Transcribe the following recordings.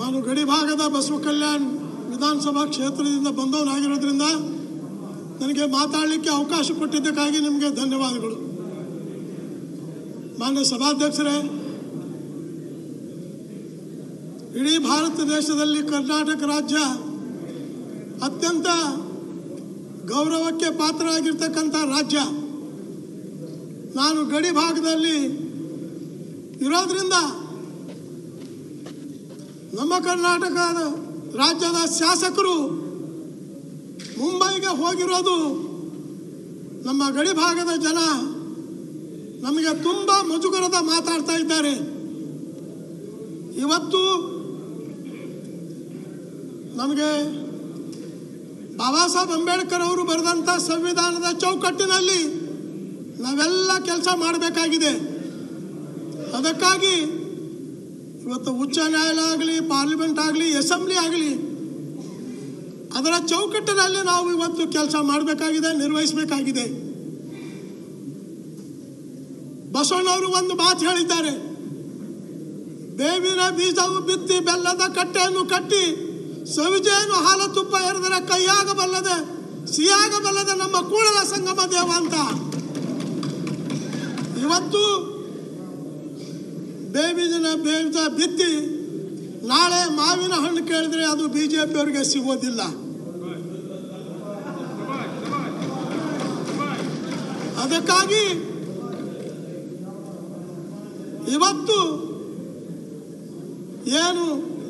ನಾನು ಗಡಿ ಭಾಗದ ಬಸವ ಕಲ್ಯಾಣ್ ವಿಧಾನಸಭಾ ಕ್ಷೇತ್ರದಿಂದ ಬಂದವನಾಗಿರೋದ್ರಿಂದ ನನಗೆ ಮಾತಾಡಲಿಕ್ಕೆ ಅವಕಾಶ ಕೊಟ್ಟಿದ್ದಕ್ಕಾಗಿ ನಿಮಗೆ ಧನ್ಯವಾದಗಳು ಮಾನ್ಯ ಸಭಾಧ್ಯಕ್ಷರೇ ಇಡೀ ಭಾರತ ದೇಶದಲ್ಲಿ ಕರ್ನಾಟಕ ರಾಜ್ಯ ಅತ್ಯಂತ ಗೌರವಕ್ಕೆ ಪಾತ್ರರಾಗಿರ್ತಕ್ಕಂಥ ರಾಜ್ಯ ನಾನು ಗಡಿ ಭಾಗದಲ್ಲಿ ಇರೋದ್ರಿಂದ ನಮ್ಮ ಕರ್ನಾಟಕದ ರಾಜ್ಯದ ಶಾಸಕರು ಮುಂಬೈಗೆ ಹೋಗಿರೋದು ನಮ್ಮ ಗಡಿ ಭಾಗದ ಜನ ನಮಗೆ ತುಂಬ ಮುಜುಗರದ ಮಾತಾಡ್ತಾ ಇದ್ದಾರೆ ಇವತ್ತು ನಮಗೆ ಬಾಬಾ ಸಾಹೇಬ್ ಅಂಬೇಡ್ಕರ್ ಅವರು ಬರೆದಂಥ ಸಂವಿಧಾನದ ಚೌಕಟ್ಟಿನಲ್ಲಿ ನಾವೆಲ್ಲ ಕೆಲಸ ಮಾಡಬೇಕಾಗಿದೆ ಅದಕ್ಕಾಗಿ ಇವತ್ತು ಉಚ್ಚ ನ್ಯಾಯಾಲಯ ಆಗಲಿ ಪಾರ್ಲಿಮೆಂಟ್ ಆಗಲಿ ಅಸೆಂಬ್ಲಿ ಆಗಲಿ ಅದರ ಚೌಕಟ್ಟಿನಲ್ಲಿ ನಾವು ಇವತ್ತು ಕೆಲಸ ಮಾಡಬೇಕಾಗಿದೆ ನಿರ್ವಹಿಸಬೇಕಾಗಿದೆ ಬಸವಣ್ಣವರು ಒಂದು ಮಾತು ಹೇಳಿದ್ದಾರೆ ಬೇವಿನ ಬೀಜವು ಬಿತ್ತಿ ಬೆಲ್ಲದ ಕಟ್ಟೆಯನ್ನು ಕಟ್ಟಿ ಸವಿಜೇನು ಹಾಲ ತುಪ್ಪ ಎರೆದರೆ ಕೈಯಾಗಬಲ್ಲದೆ ಸಿಹಿಯಾಗಬಲ್ಲದೆ ನಮ್ಮ ಕೂಡಲ ಸಂಗಮ ದೇವ ಅಂತ ಇವತ್ತು ಬೇವಿನ ಬೇವಿನ ಬಿತ್ತಿ ನಾಳೆ ಮಾವಿನ ಹಣ್ಣು ಕೇಳಿದ್ರೆ ಅದು ಬಿ ಜೆ ಪಿಯವರಿಗೆ ಸಿಗೋದಿಲ್ಲ ಅದಕ್ಕಾಗಿ ಇವತ್ತು ಏನು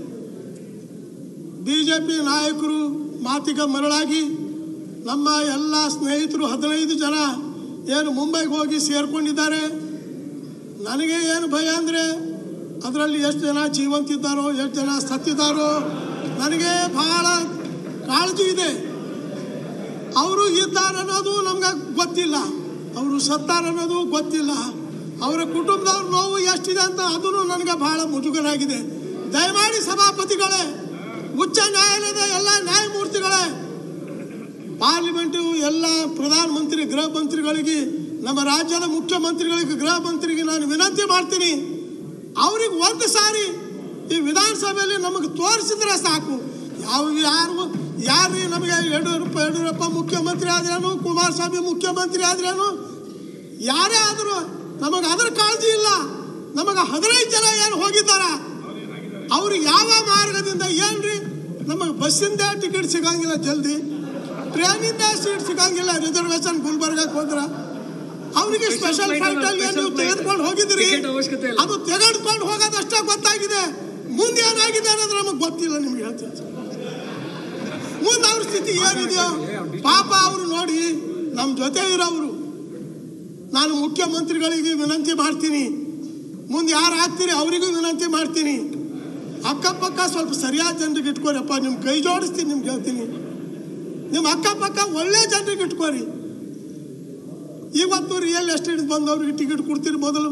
ಬಿ ಜೆ ಪಿ ನಾಯಕರು ಮಾತಿಗೆ ಮರಳಾಗಿ ನಮ್ಮ ಎಲ್ಲ ಸ್ನೇಹಿತರು ಹದಿನೈದು ಜನ ಏನು ಮುಂಬೈಗೆ ಹೋಗಿ ಸೇರ್ಕೊಂಡಿದ್ದಾರೆ ನನಗೆ ಏನು ಭಯ ಅಂದರೆ ಅದರಲ್ಲಿ ಎಷ್ಟು ಜನ ಜೀವಂತಿದ್ದಾರೋ ಎಷ್ಟು ಜನ ಸತ್ತಿದ್ದಾರೋ ನನಗೆ ಬಹಳ ಕಾಳಜಿ ಇದೆ ಅವರು ಇದ್ದಾರೆ ಅನ್ನೋದು ನಮ್ಗೆ ಗೊತ್ತಿಲ್ಲ ಅವರು ಸತ್ತಾರನ್ನೋದು ಗೊತ್ತಿಲ್ಲ ಅವರ ಕುಟುಂಬದವ್ರ ನೋವು ಎಷ್ಟಿದೆ ಅಂತ ಅದನ್ನು ನನಗೆ ಬಹಳ ಮುಜುಗರಾಗಿದೆ ದಯಮಾಡಿ ಸಭಾಪತಿಗಳೇ ಉಚ್ಚ ನ್ಯಾಯಾಲಯದ ಎಲ್ಲ ನ್ಯಾಯಮೂರ್ತಿಗಳೇ ಪಾರ್ಲಿಮೆಂಟು ಎಲ್ಲ ಪ್ರಧಾನಮಂತ್ರಿ ಗೃಹ ಮಂತ್ರಿಗಳಿಗೆ ನಮ್ಮ ರಾಜ್ಯದ ಮುಖ್ಯಮಂತ್ರಿಗಳಿಗೆ ಗೃಹ ಮಂತ್ರಿಗೆ ನಾನು ವಿನಂತಿ ಮಾಡ್ತೀನಿ ಅವ್ರಿಗೆ ಒಂದು ಸಾರಿ ಈ ವಿಧಾನಸಭೆಯಲ್ಲಿ ನಮಗೆ ತೋರಿಸಿದ್ರೆ ಸಾಕು ಯಾವ ಯಾರು ಯಾರು ನಮಗೆ ಯಡಿಯೂರಪ್ಪ ಯಡಿಯೂರಪ್ಪ ಮುಖ್ಯಮಂತ್ರಿ ಆದ್ರೇನು ಕುಮಾರಸ್ವಾಮಿ ಮುಖ್ಯಮಂತ್ರಿ ಆದ್ರೇನು ಯಾರೇ ಆದರೂ ನಮಗೆ ಅದರ ಕಾಳಜಿ ಇಲ್ಲ ನಮಗೆ ಹದಿನೈದು ಜನ ಏನು ಹೋಗಿದ್ದಾರ ಅವ್ರಿಗೆ ಯಾವ ಮಾರ್ಗದಿಂದ ಏನ್ರಿ ನಮಗೆ ಬಸ್ಸಿಂದ ಟಿಕೆಟ್ ಸಿಗಂಗಿಲ್ಲ ಜಲ್ದಿ ಟ್ರೈನಿಂದ ಸೀಟ್ ಸಿಗಂಗಿಲ್ಲ ರಿಸರ್ವೇಶನ್ ಗುಲ್ಬರ್ಗಕ್ಕೆ ಹೋದ್ರ ಅವರಿಗೆ ಸ್ಪೆಷಲ್ ಫ್ಲೈಟ್ ಅಲ್ಲಿ ಏನು ನೀವು ತೆಗೆದುಕೊಂಡು ಹೋಗಿದ್ದೀರಿ ಟಿಕೆಟ್ ಅವಶ್ಯಕತೆ ಇಲ್ಲ. ಅದು ತೆಗೆದುಕೊಂಡು ಹೋಗೋದಷ್ಟೇ ಗೊತ್ತಾಗಿದೆ ಮುಂದೆ ಏನಾಗಿದೆ ಅನ್ನೋದು ನಮಗೆ ಗೊತ್ತಿಲ್ಲ ನಿಮ್ಗೆ ಹೇಳ್ತೀನಿ ಮುಂದೆ ಅವ್ರ ಸ್ಥಿತಿ ಏನಿದೆಯೋ ಪಾಪ ಅವರು ನೋಡಿ ನಮ್ಮ ಜೊತೆ ಇರೋರು ನಾನು ಮುಖ್ಯಮಂತ್ರಿಗಳಿಗೆ ವಿನಂತಿ ಮಾಡ್ತೀನಿ ಮುಂದೆ ಯಾರು ಆಗ್ತೀರಿ ಅವರಿಗೂ ವಿನಂತಿ ಮಾಡ್ತೀನಿ ಅಕ್ಕಪಕ್ಕ ಸ್ವಲ್ಪ ಸರಿಯಾದ ಜನರಿಗೆ ಇಟ್ಕೋರಪ್ಪ ನಿಮ್ಮ ಕೈ ಜೋಡಿಸ್ತೀನಿ ನಿಮ್ಗೆ ಹೇಳ್ತೀನಿ ನಿಮ್ಮ ಅಕ್ಕಪಕ್ಕ ಒಳ್ಳೆ ಜನರಿಗೆ ಇಟ್ಕೋರಿ ಇವತ್ತು ರಿಯಲ್ ಎಸ್ಟೇಟ್ ಬಂದವ್ರಿಗೆ ಟಿಕೆಟ್ ಕೊಡ್ತೀರಿ ಮೊದಲು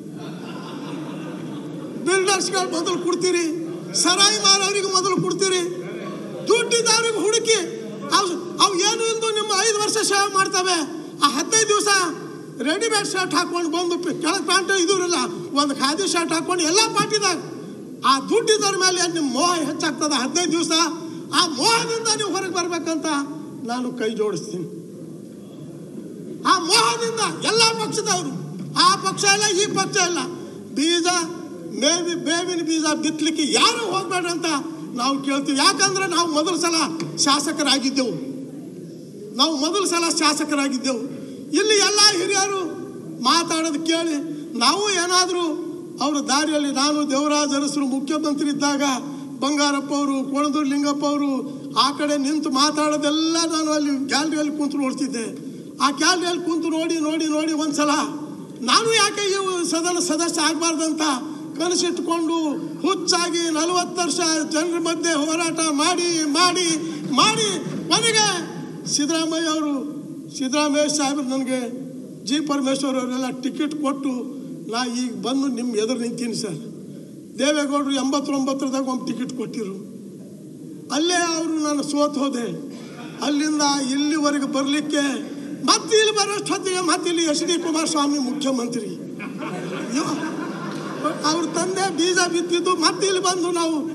ಬಿಲ್ಡರ್ಸ್ಗಳು ಮೊದಲು ಕೊಡ್ತೀರಿ ಸರಾಯಿ ಮಾರೋರಿಗೆ ಮೊದಲು ಕೊಡ್ತೀರಿ ದುಡ್ಡಿದ್ದವ್ರಿಗೆ ಹುಡುಕಿ ಅವು ಅವು ಏನು ಇಲ್ದು ನಿಮ್ಮ ಐದು ವರ್ಷ ಸೇವೆ ಮಾಡ್ತವೆ ಆ ಹದಿನೈದು ದಿವಸ ರೆಡಿಮೇಡ್ ಶರ್ಟ್ ಹಾಕೊಂಡು ಬಂದು ಪಿ- ಕೆಳಗೆ ಪ್ಯಾಂಟ್ ಇದಿರಲ್ಲ ಒಂದು ಖಾದಿ ಶರ್ಟ್ ಹಾಕೊಂಡು ಎಲ್ಲ ಪಾರ್ಟಿದಾಗ ಆ ದುಡ್ಡಿದ್ದವ್ರ ಮೇಲೆ ಏನ್ ನಿಮ್ಮ ಮೋಹ ಹೆಚ್ಚಾಗ್ತದೆ ಹದಿನೈದು ದಿವಸ ಆ ಮೋಹದಿಂದ ನೀವು ಹೊರಗೆ ಬರ್ಬೇಕಂತ ನಾನು ಕೈ ಜೋಡಿಸ್ತೀನಿ ಆ ಮೋಹದಿಂದ ಎಲ್ಲ ಪಕ್ಷದವರು ಆ ಪಕ್ಷ ಇಲ್ಲ ಈ ಪಕ್ಷ ಇಲ್ಲ ಬೀಜ ಮೇವಿ ಬೇವಿನ ಬೀಜ ಬಿತ್ತಲಿಕ್ಕೆ ಯಾರು ಹೋಗ್ಬೇಡ ಅಂತ ನಾವು ಕೇಳ್ತೀವಿ ಯಾಕಂದ್ರೆ ನಾವು ಮೊದಲ ಸಲ ಶಾಸಕರಾಗಿದ್ದೆವು ನಾವು ಮೊದಲ ಸಲ ಶಾಸಕರಾಗಿದ್ದೆವು ಇಲ್ಲಿ ಎಲ್ಲ ಹಿರಿಯರು ಮಾತಾಡೋದು ಕೇಳಿ ನಾವು ಏನಾದರೂ ಅವ್ರ ದಾರಿಯಲ್ಲಿ ನಾನು ದೇವರಾಜ ಅರಸರು ಮುಖ್ಯಮಂತ್ರಿ ಇದ್ದಾಗ ಬಂಗಾರಪ್ಪ ಅವರು ಕೊಣದೂರು ಲಿಂಗಪ್ಪ ಅವರು ಆ ಕಡೆ ನಿಂತು ಮಾತಾಡೋದೆಲ್ಲ ನಾನು ಅಲ್ಲಿ ಗ್ಯಾಲರಿಯಲ್ಲಿ ಕುಂತು ನೋಡ್ತಿದ್ದೆ ಆ ಗ್ಯಾಲರಿಯಲ್ಲಿ ಕುಂತು ನೋಡಿ ನೋಡಿ ನೋಡಿ ಒಂದ್ಸಲ ನಾನು ಯಾಕೆ ಈ ಸದನ ಸದಸ್ಯ ಆಗಬಾರ್ದಂತ ಕನಸಿಟ್ಕೊಂಡು ಹುಚ್ಚಾಗಿ ನಲವತ್ತು ವರ್ಷ ಜನರ ಮಧ್ಯೆ ಹೋರಾಟ ಮಾಡಿ ಮಾಡಿ ಮಾಡಿ ಕೊನೆಗೆ ಸಿದ್ದರಾಮಯ್ಯ ಅವರು ಸಿದ್ದರಾಮಯ್ಯ ಸಾಹೇಬರು ನನಗೆ ಜಿ ಪರಮೇಶ್ವರ್ ಅವರೆಲ್ಲ ಟಿಕೆಟ್ ಕೊಟ್ಟು ನಾ ಈಗ ಬಂದು ನಿಮ್ಮ ಎದುರು ನಿಂತೀನಿ ಸರ್ ದೇವೇಗೌಡರು ಎಂಬತ್ತೊಂಬತ್ತರದಾಗ ಒಂದು ಟಿಕೆಟ್ ಕೊಟ್ಟಿರು ಅಲ್ಲೇ ಅವರು ನಾನು ಸೋತ್ ಹೋದೆ ಅಲ್ಲಿಂದ ಇಲ್ಲಿವರೆಗೆ ಬರಲಿಕ್ಕೆ ಮತ್ತೆ ಇಲ್ಲಿ ಬರೋಷ್ಟೊತ್ತಿಗೆ ಮತ್ತೆ ಇಲ್ಲಿ ಎಚ್ ಡಿ ಕುಮಾರಸ್ವಾಮಿ ಮುಖ್ಯಮಂತ್ರಿ ಅಯ್ಯೋ, ಅವ್ರ ತಂದೆ ಬೀಜ ಬಿತ್ತಿದ್ದು ಮತ್ತೆ ಇಲ್ಲಿ ಬಂದು ನಾವು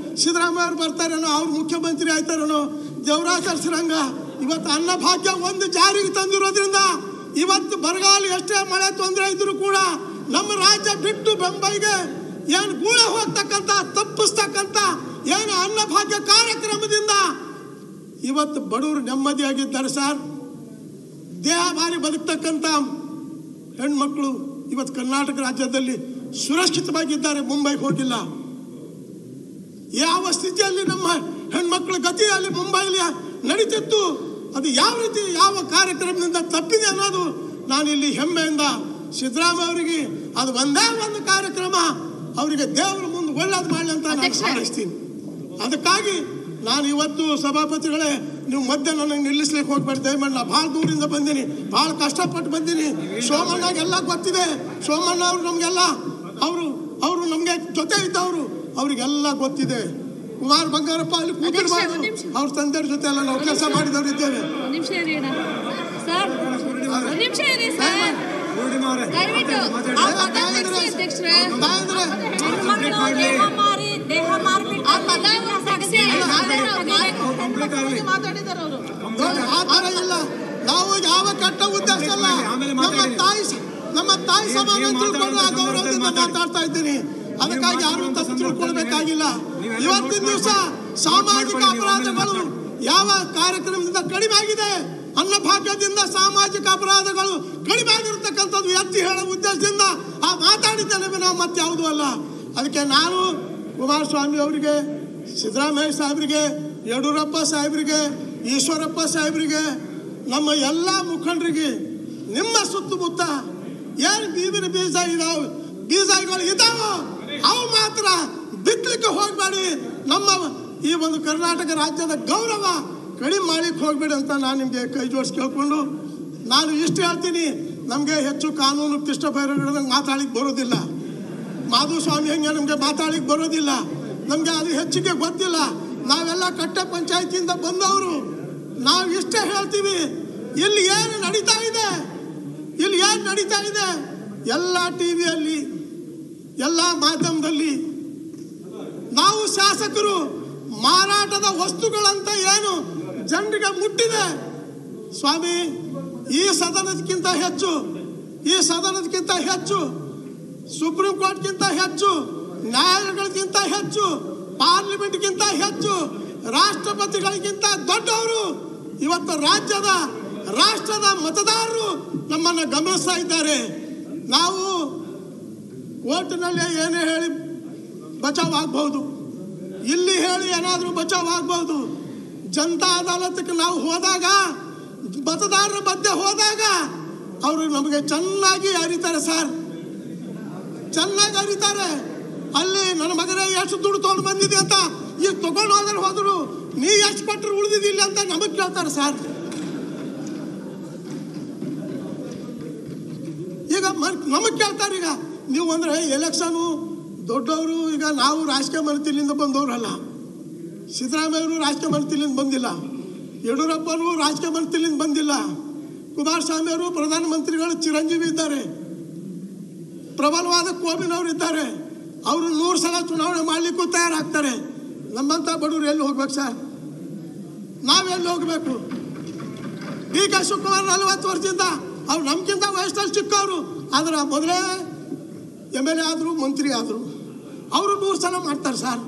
ಸಿದ್ದರಾಮಯ್ಯ ಅವ್ರು ಬರ್ತಾರೇನೋ ಅವ್ರು ಮುಖ್ಯಮಂತ್ರಿ ಆಯ್ತಾರೇನೋ ದೇವರಾಜ ಅರಸರಂಗ ಇವತ್ತು ಅನ್ನಭಾಗ್ಯ ಒಂದು ಜಾರಿಗೆ ತಂದಿರೋದ್ರಿಂದ ಇವತ್ತು ಬರಗಾಲ ಎಷ್ಟೇ ಮಳೆ ತೊಂದರೆ ಇದ್ರೂ ಕೂಡ ನಮ್ಮ ರಾಜ್ಯ ಬಿಟ್ಟು ಬೆಂಬಲಿಗೆ ಏನು ಗೂಳೆ ಹೋಗ್ತಕ್ಕಂಥ ತಪ್ಪಿಸ್ತಕ್ಕಂಥ ಏನು ಅನ್ನಭಾಗ್ಯ ಕಾರ್ಯಕ್ರಮದಿಂದ ಇವತ್ತು ಬಡವರು ನೆಮ್ಮದಿಯಾಗಿದ್ದಾರೆ ಸರ್ ದೇಹ ಮಾರಿ ಬದುಕ್ತಕ್ಕಂಥ ಹೆಣ್ಮಕ್ಳು ಇವತ್ತು ಕರ್ನಾಟಕ ರಾಜ್ಯದಲ್ಲಿ ಸುರಕ್ಷಿತವಾಗಿದ್ದಾರೆ ಮುಂಬೈಗೆ ಹೋಗಿಲ್ಲ ಯಾವ ಸ್ಥಿತಿಯಲ್ಲಿ ನಮ್ಮ ಹೆಣ್ಮಕ್ಳ ಗತಿ ಅಲ್ಲಿ ಮುಂಬೈಲಿ ನಡೀತಿತ್ತು ಅದು ಯಾವ ರೀತಿ ಯಾವ ಕಾರ್ಯಕ್ರಮದಿಂದ ತಪ್ಪಿದೆ ಅನ್ನೋದು ನಾನು ಇಲ್ಲಿ ಹೆಮ್ಮೆಯಿಂದ ಸಿದ್ದರಾಮಯ್ಯ ಅವರಿಗೆ ಅದು ಒಂದೇ ಒಂದು ಕಾರ್ಯಕ್ರಮ ಅವರಿಗೆ ದೇವರ ಮುಂದೆ ಒಳ್ಳೇದು ಮಾಡಲಿ ಅಂತ ನಾನು ಅಧ್ಯಕ್ಷರೇ. ಹಾರೈಸ್ತೀನಿ ಅದಕ್ಕಾಗಿ ನಾನು ಇವತ್ತು ಸಭಾಪತಿಗಳೇ ನೀವು ಮಧ್ಯೆ ನನಗೆ ನಿಲ್ಲಿಸ್ಲಿಕ್ಕೆ ಹೋಗ್ಬೇಡಿ ದಯಮಾಡಿ ನಾ ಭಾಳ ದೂರಿಂದ ಬಂದೀನಿ ಭಾಳ ಕಷ್ಟಪಟ್ಟು ಬಂದೀನಿ ಸೋಮಣ್ಣಗೆಲ್ಲ ಗೊತ್ತಿದೆ ಸೋಮಣ್ಣ ಅವರು ನಮಗೆಲ್ಲ ಅವರು ಅವರು ನಮಗೆ ಜೊತೆ ಇದ್ದವರು ಅವರಿಗೆಲ್ಲ ಗೊತ್ತಿದೆ ಕುಮಾರ್ ಬಂಗಾರಪ್ಪ ಅಲ್ಲಿ ಕೂತಿರ್ಬಾರ್ದು ಒಂದ್ ನಿಮಿಷ. ಅವ್ರ ತಂದೆಯವ್ರ ಜೊತೆ ಎಲ್ಲ ನಾವು ಕೆಲಸ ಮಾಡಿದವರು ಇದ್ದೇವೆ ಒಂದ್ ನಿಮಿಷ ಇರಿ ಅಣ್ಣ ಸರ್ ಒಂದ್ ನಿಮಿಷ ಇರಿ ಸರ್ ದಯವಿಟ್ಟು ಆ ಪದ ತೆಗ್ಸಿ ಅಧ್ಯಕ್ಷರೇ ತಾಯಂದ್ರೆ ಹೆಣ್ಮಕ್ಳು ದೇಹ ಮಾರಿ ದೇಹ ಮಾರ್ಬಿಟ್ಟು ಆ ಪದ ತೆಗ್ಸಿ ಮಾತಾಡಿದಾರೆ ಅವರು ಆ ಥರ ಇಲ್ಲ ನಾವು ಯಾವ ಕೆಟ್ಟ ಉದ್ದೇಶ ಅಲ್ಲ ನಮ್ಮ ತಾಯಿ ಸ- ನಮ್ಮ ತಾಯಿ ಸಮಾನ ಅಂತ ತಿಳ್ಕೊಂಡು ಆ ಗೌರವದಿಂದ ಮಾತಾಡ್ತಾ ಇದ್ದೀನಿ ಅದಕ್ಕಾಗಿ ಯಾರು ತಪ್ಪು ತಿಳ್ಕೊಳ್ಬೇಕಾಗಿಲ್ಲ ಇವತ್ತಿನ ದಿವಸ ಸಾಮಾಜಿಕ ಅಪರಾಧಗಳು ಯಾವ ಕಾರ್ಯಕ್ರಮದಿಂದ ಕಡಿಮೆ ಆಗಿದೆ ಅನ್ನಭಾಗ್ಯದಿಂದ ಸಾಮಾಜಿಕ ಅಪರಾಧಗಳು ಕಡಿಮೆ ಆಗಿರ್ತಕ್ಕಂಥದ್ದು ಎತ್ತಿ ಹೇಳೋ ಉದ್ದೇಶದಿಂದ ಆ ಮಾತಾಡಿದ್ದೇನೆ ನಾವು ಮತ್ತೆ ಯಾವುದೂ ಅಲ್ಲ ಅದಕ್ಕೆ ನಾನು ಕುಮಾರಸ್ವಾಮಿ ಅವರಿಗೆ ಸಿದ್ದರಾಮಯ್ಯ ಸಾಹೇಬರಿಗೆ ಯಡಿಯೂರಪ್ಪ ಸಾಹೇಬರಿಗೆ ಈಶ್ವರಪ್ಪ ಸಾಹೇಬರಿಗೆ ನಮ್ಮ ಎಲ್ಲ ಮುಖಂಡರಿಗೆ ನಿಮ್ಮ ಸುತ್ತಮುತ್ತ ಏನು ಬೀಬಿನ ಬೀಜ ಇದಾವೆ ಬೀಜಗಳು ಇದಾವೋ ಅವು ಮಾತ್ರ ಬಿತ್ತಲಿಕ್ಕೆ ಹೋಗಬೇಡಿ ನಮ್ಮ ಈ ಒಂದು ಕರ್ನಾಟಕ ರಾಜ್ಯದ ಗೌರವ ಕಡಿಮೆ ಮಾಡ್ಲಿಕ್ಕೆ ಹೋಗ್ಬೇಡಿ ಅಂತ ನಾನು ನಿಮಗೆ ಕೈ ಜೋಡಿಸಿ ಕೇಳ್ಕೊಂಡು ನಾನು ಇಷ್ಟು ಹೇಳ್ತೀನಿ ನಮಗೆ ಹೆಚ್ಚು ಕಾನೂನು ಕಿಷ್ಟ ಬೈರಗಳಂಗೆ ಮಾತಾಡ್ಲಿಕ್ಕೆ ಬರೋದಿಲ್ಲ ಮಾಧುಸ್ವಾಮಿ ಹಂಗೆ ನಮಗೆ ಮಾತಾಡ್ಲಿಕ್ಕೆ ಬರೋದಿಲ್ಲ ನಮಗೆ ಅದು ಹೆಚ್ಚಿಗೆ ಗೊತ್ತಿಲ್ಲ ನಾವೆಲ್ಲ ಕಟ್ಟೆ ಪಂಚಾಯತಿಯಿಂದ ಬಂದವರು ನಾವು ಇಷ್ಟೇ ಹೇಳ್ತೀವಿ ಇಲ್ಲಿ ಏನು ನಡೀತಾ ಇದೆ ಇಲ್ಲಿ ಏನು ನಡೀತಾ ಇದೆ ಎಲ್ಲ ಟಿ ವಿಯಲ್ಲಿ ಎಲ್ಲ ಮಾಧ್ಯಮದಲ್ಲಿ ನಾವು ಶಾಸಕರು ಮಾರಾಟದ ವಸ್ತುಗಳಂತ ಏನು ಜನರಿಗೆ ಮುಟ್ಟಿದೆ ಸ್ವಾಮಿ ಈ ಸದನದಕ್ಕಿಂತ ಹೆಚ್ಚು ಈ ಸದನದಕ್ಕಿಂತ ಹೆಚ್ಚು ಸುಪ್ರೀಂ ಕೋರ್ಟ್ಗಿಂತ ಹೆಚ್ಚು ನ್ಯಾಯಾಲಯಗಳಿಗಿಂತ ಹೆಚ್ಚು ಪಾರ್ಲಿಮೆಂಟ್ಗಿಂತ ಹೆಚ್ಚು ರಾಷ್ಟ್ರಪತಿಗಳಿಗಿಂತ ದೊಡ್ಡವರು ಇವತ್ತು ರಾಜ್ಯದ ರಾಷ್ಟ್ರದ ಮತದಾರರು ನಮ್ಮನ್ನು ಗಮನಿಸ್ತಾ ಇದ್ದಾರೆ ನಾವು ಕೋರ್ಟಿನಲ್ಲಿ ಏನೇ ಹೇಳಿ ಬಚಾವ್ ಆಗ್ಬಹುದು ಇಲ್ಲಿ ಹೇಳಿ ಏನಾದರೂ ಬಚಾವ್ ಆಗ್ಬಹುದು ಜನತಾ ಅದಾಲತ್ಗೆ ನಾವು ಹೋದಾಗ ಮತದಾರರ ಮಧ್ಯೆ ಹೋದಾಗ ಅವರು ನಮಗೆ ಚೆನ್ನಾಗಿ ಅರಿತಾರೆ ಸರ್ ಚೆನ್ನಾಗಿ ಅರಿತಾರೆ ಅಲ್ಲಿ ನನ್ನ ಮಗನೇ ಎಷ್ಟು ದುಡ್ಡು ತೊಗೊಂಡು ಬಂದಿದೆ ಅಂತ ಈಗ ತಗೊಂಡು ಹೋದ್ರೆ ಹೋದ್ರು ನೀ ಎಷ್ಟು ಕೊಟ್ಟರು ಉಳಿದಿದ್ದಿಲ್ಲ ಅಂತ ನಮಗೆ ಕೇಳ್ತಾರೆ ಸರ್ ಈಗ ನಮಗೆ ಕೇಳ್ತಾರೆ ಈಗ ನೀವು ಅಂದ್ರೆ ಎಲೆಕ್ಷನು ದೊಡ್ಡವರು ಈಗ ನಾವು ರಾಜಕೀಯ ಮನತಿಲಿಂದ ಬಂದವರಲ್ಲ ಸಿದ್ದರಾಮಯ್ಯವರು ರಾಜಕೀಯ ಮನತಿಲಿಂದ ಬಂದಿಲ್ಲ ಯಡಿಯೂರಪ್ಪರು ರಾಜಕೀಯ ಮನತಿಲಿಂದ ಬಂದಿಲ್ಲ ಕುಮಾರಸ್ವಾಮಿ ಅವರು ಪ್ರಧಾನಮಂತ್ರಿಗಳು ಚಿರಂಜೀವಿ ಇದ್ದಾರೆ ಪ್ರಬಲವಾದ ಕೋಮಿನವರು ಇದ್ದಾರೆ ಅವರು ನೂರು ಸಲ ಚುನಾವಣೆ ಮಾಡಲಿಕ್ಕೂ ತಯಾರಾಗ್ತಾರೆ ನಮ್ಮಂಥ ಬಡವರು ಎಲ್ಲಿ ಹೋಗ್ಬೇಕು ಸರ್ ನಾವೆಲ್ಲಿ ಹೋಗ್ಬೇಕು ಡಿ ಕೆ ಶಿವಕುಮಾರ್ ನಲವತ್ತು ವರ್ಷದಿಂದ ಅವ್ರು ನಮ್ಗಿಂತ ವಯಸ್ಸಲ್ಲಿ ಚಿಕ್ಕವರು ಆದ್ರೆ ಮೊದಲೇ ಎಮ್ ಎಲ್ ಎ ಆದರು ಮಂತ್ರಿ ಆದರು ಅವರು ನೂರು ಸಲ ಮಾಡ್ತಾರೆ ಸರ್